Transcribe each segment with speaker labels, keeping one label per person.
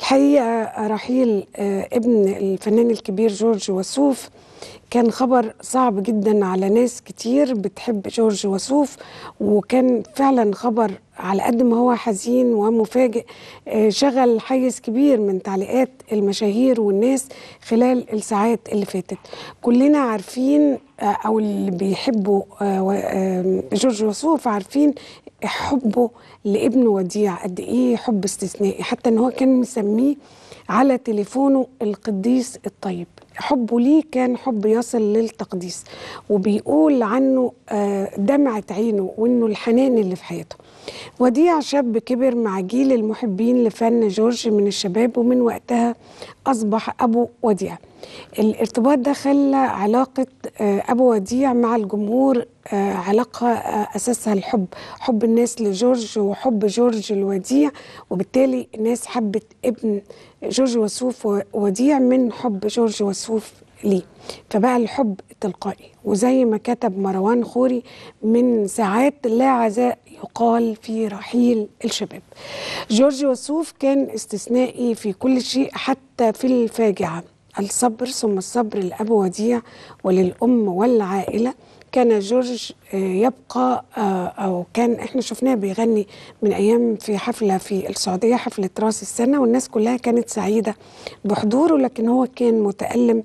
Speaker 1: الحقيقة رحيل آه، ابن الفنان الكبير جورج وسوف كان خبر صعب جدا على ناس كتير بتحب جورج وسوف وكان فعلا خبر على قد ما هو حزين ومفاجئ آه، شغل حيز كبير من تعليقات المشاهير والناس خلال الساعات اللي فاتت كلنا عارفين آه، او اللي بيحبوا آه، و- آه، جورج وسوف عارفين حبه لابنه وديع قد ايه حب استثنائي حتى ان هو كان مسميه على تليفونه القديس الطيب حبه ليه كان حب يصل للتقديس وبيقول عنه آه، دمعة عينه وانه الحنان اللي في حياته وديع شاب كبر مع جيل المحبين لفن جورج من الشباب ومن وقتها أصبح أبو وديع الارتباط ده خلى علاقة آه، أبو وديع مع الجمهور آه، علاقة آه، أساسها الحب حب الناس لجورج وحب جورج الوديع وبالتالي الناس حبت ابن جورج وسوف و- وديع من حب جورج وسوف ليه فبقى الحب تلقائي وزي ما كتب مروان خوري من ساعات لا عزاء يقال في رحيل الشباب جورج وسوف كان استثنائي في كل شيء حتى في الفاجعة الصبر ثم الصبر لأبو وديع وللأم والعائلة كان جورج آه، يبقى آه، أو كان إحنا شفناه بيغني من أيام في حفلة في السعودية حفلة راس السنة والناس كلها كانت سعيدة بحضوره لكن هو كان متألم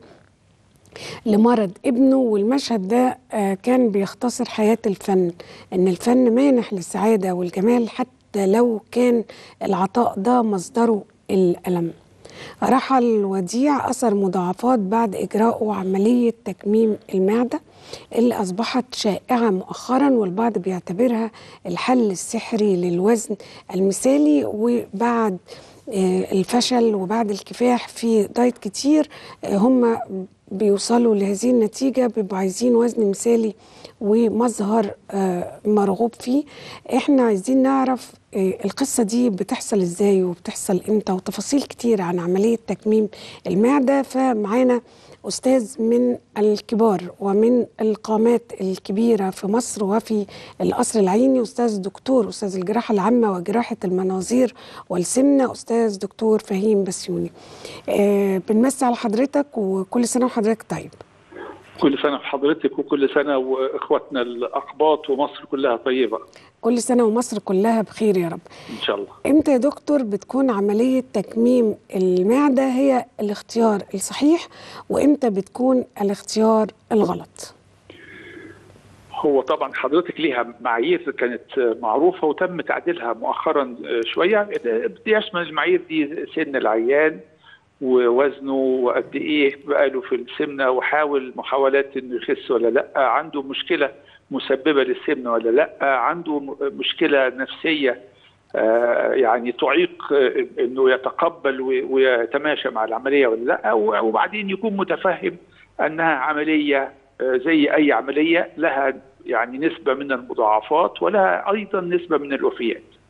Speaker 1: لمرض ابنه والمشهد ده آه، كان بيختصر حياة الفن إن الفن مانح للسعادة والجمال حتى لو كان العطاء ده مصدره الألم رحل وديع أثر مضاعفات بعد إجراءه عملية تكميم المعدة اللي أصبحت شائعة مؤخرا والبعض بيعتبرها الحل السحري للوزن المثالي وبعد آه، الفشل وبعد الكفاح في دايت كتير آه، هم بيوصلوا لهذه النتيجة بيبقوا عايزين وزن مثالي ومظهر آه، مرغوب فيه احنا عايزين نعرف آه، القصة دي بتحصل ازاي وبتحصل امتى وتفاصيل كتير عن عملية تكميم المعدة فمعانا أستاذ من الكبار ومن القامات الكبيرة في مصر وفي القصر العيني أستاذ دكتور أستاذ الجراحة العامة وجراحة المناظير والسمنة أستاذ دكتور فهيم بسيوني آه بنمسي على حضرتك وكل سنة وحضرتك طيب
Speaker 2: كل سنة وحضرتك وكل سنة وإخواتنا الأقباط ومصر كلها طيبة
Speaker 1: كل سنة ومصر كلها بخير يا رب
Speaker 2: إن شاء الله
Speaker 1: امتى يا دكتور بتكون عملية تكميم المعدة هي الاختيار الصحيح وامتى بتكون الاختيار الغلط
Speaker 2: هو طبعا حضرتك ليها معايير كانت معروفة وتم تعديلها مؤخرا شوية بيشمل المعايير دي سن العيان ووزنه وقد ايه بقاله في السمنه وحاول محاولات انه يخس ولا لا عنده مشكله مسببه للسمنه ولا لا عنده م- مشكله نفسيه آه، يعني تعيق آه، انه يتقبل و- ويتماشى مع العمليه ولا لا و- وبعدين يكون متفهم انها عمليه آه، زي اي عمليه لها يعني نسبه من المضاعفات ولها ايضا نسبه من الوفيات